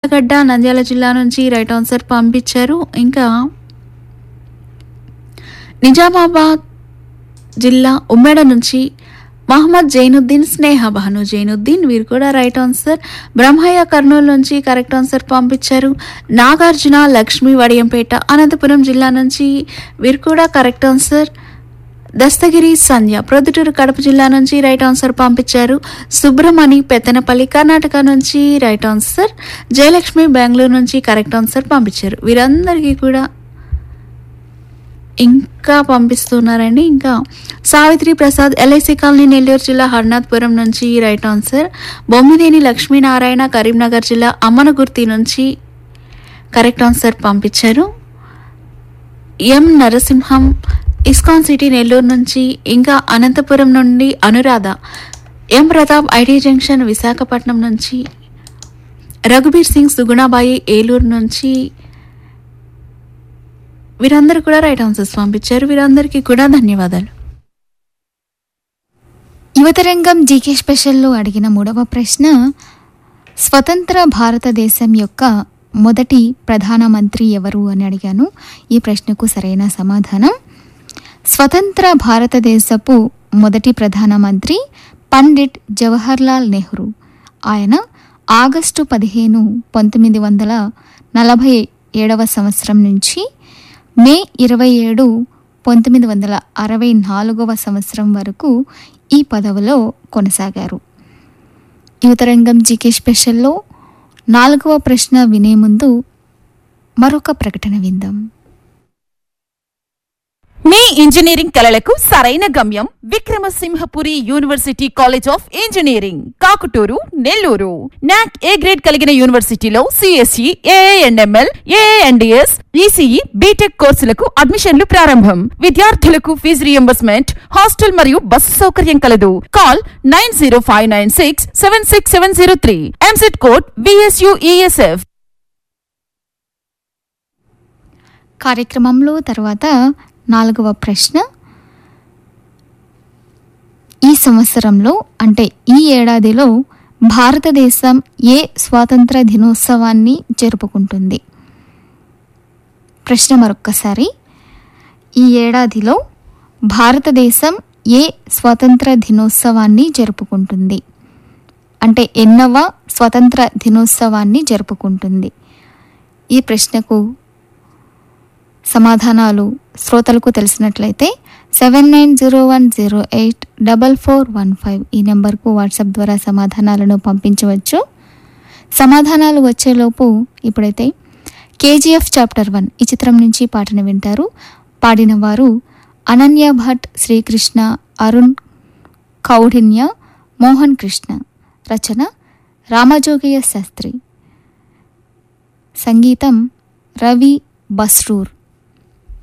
ఆలగడ్డ నంద్యాల జిల్లా నుంచి right answer పంపించారు ఇంకా నిజామాబాద్ జిల్లా ఉమ్మేడ నుంచి మహమ్మద్ జైనుద్దీన్ స్నేహ భాను జైనుద్దీన్ వీరు కూడా రైట్ ఆన్సర్ బ్రహ్మయ్య కర్నూలు నుంచి కరెక్ట్ ఆన్సర్ పంపించారు నాగార్జున లక్ష్మి వడియంపేట అనంతపురం జిల్లా నుంచి వీరు కూడా కరెక్ట్ ఆన్సర్ దస్తగిరి సంధ్య ప్రొద్దుటూరు కడప జిల్లా నుంచి రైట్ ఆన్సర్ పంపించారు సుబ్రమణి పెత్తనపల్లి కర్ణాటక నుంచి రైట్ ఆన్సర్ జయలక్ష్మి బెంగళూరు నుంచి కరెక్ట్ ఆన్సర్ పంపించారు వీరందరికీ కూడా ఇంకా పంపిస్తున్నారండి ఇంకా సావిత్రి ప్రసాద్ ఎల్ఐసి కాలనీ నెల్లూరు జిల్లా హర్నాథ్పురం నుంచి రైట్ ఆన్సర్ బొమ్మిదేని లక్ష్మీనారాయణ కరీంనగర్ జిల్లా అమ్మనగుర్తి నుంచి కరెక్ట్ ఆన్సర్ పంపించారు ఎం నరసింహం ఇస్కాన్ సిటీ నెల్లూరు నుంచి ఇంకా అనంతపురం నుండి అనురాధ ఎం ప్రతాప్ ఐటీ జంక్షన్ విశాఖపట్నం నుంచి రఘుబీర్ సింగ్ సుగుణాబాయి ఏలూరు నుంచి వీరందరూ కూడా రైట్ ఆన్సర్స్ పంపించారు వీరందరికీ కూడా ధన్యవాదాలు యువతరంగం జీకే స్పెషల్లో అడిగిన మూడవ ప్రశ్న స్వతంత్ర భారతదేశం యొక్క మొదటి ప్రధానమంత్రి ఎవరు అని అడిగాను ఈ ప్రశ్నకు సరైన సమాధానం స్వతంత్ర భారతదేశపు మొదటి ప్రధానమంత్రి పండిట్ జవహర్లాల్ నెహ్రూ ఆయన ఆగస్టు పదిహేను పంతొమ్మిది వందల నలభై ఏడవ సంవత్సరం నుంచి మే ఇరవై ఏడు పంతొమ్మిది వందల అరవై నాలుగవ సంవత్సరం వరకు ఈ పదవిలో కొనసాగారు యువతరంగం జీకే స్పెషల్లో నాలుగవ ప్రశ్న వినే ముందు మరొక ప్రకటన విందాం మీ ఇంజనీరింగ్ కలలకు సరైన గమ్యం Vikramasimhapuri university college of engineering Kakutur Nellore NAAC A grade కలిగిన యూనివర్సిటీలో CSE AIML AIDS ECE BTech కోర్సులకు అడ్మిషన్లు ప్రారంభం విద్యార్థులకు ఫీజు రియంబర్స్మెంట్ హాస్టల్ మరియు బస్సు సౌకర్యం కలదు call nine zero five nine six seven six seven zero three EAMCET code VSUESF కార్యక్రమంలో తర్వాత నాలుగవ ప్రశ్న ఈ సంవత్సరంలో అంటే ఈ ఏడాదిలో భారతదేశం ఏ స్వాతంత్ర దినోత్సవాన్ని జరుపుకుంటుంది ప్రశ్న మరొక్కసారి ఈ ఏడాదిలో భారతదేశం ఏ స్వాతంత్ర దినోత్సవాన్ని జరుపుకుంటుంది అంటే ఎన్నవ స్వతంత్ర దినోత్సవాన్ని జరుపుకుంటుంది ఈ ప్రశ్నకు సమాధానాలు శ్రోతలకు తెలిసినట్లయితే seven nine zero one zero eight double four one five ఈ నెంబర్కు వాట్సాప్ ద్వారా సమాధానాలను పంపించవచ్చు సమాధానాలు వచ్చేలోపు ఇప్పుడైతే కేజీఎఫ్ చాప్టర్ వన్ ఈ చిత్రం నుంచి పాటను వింటారు పాడిన వారు అనన్య భట్ శ్రీకృష్ణ అరుణ్ కౌఢిన్య మోహన్ కృష్ణ రచన రామజోగయ్య శాస్త్రి సంగీతం రవి బస్రూర్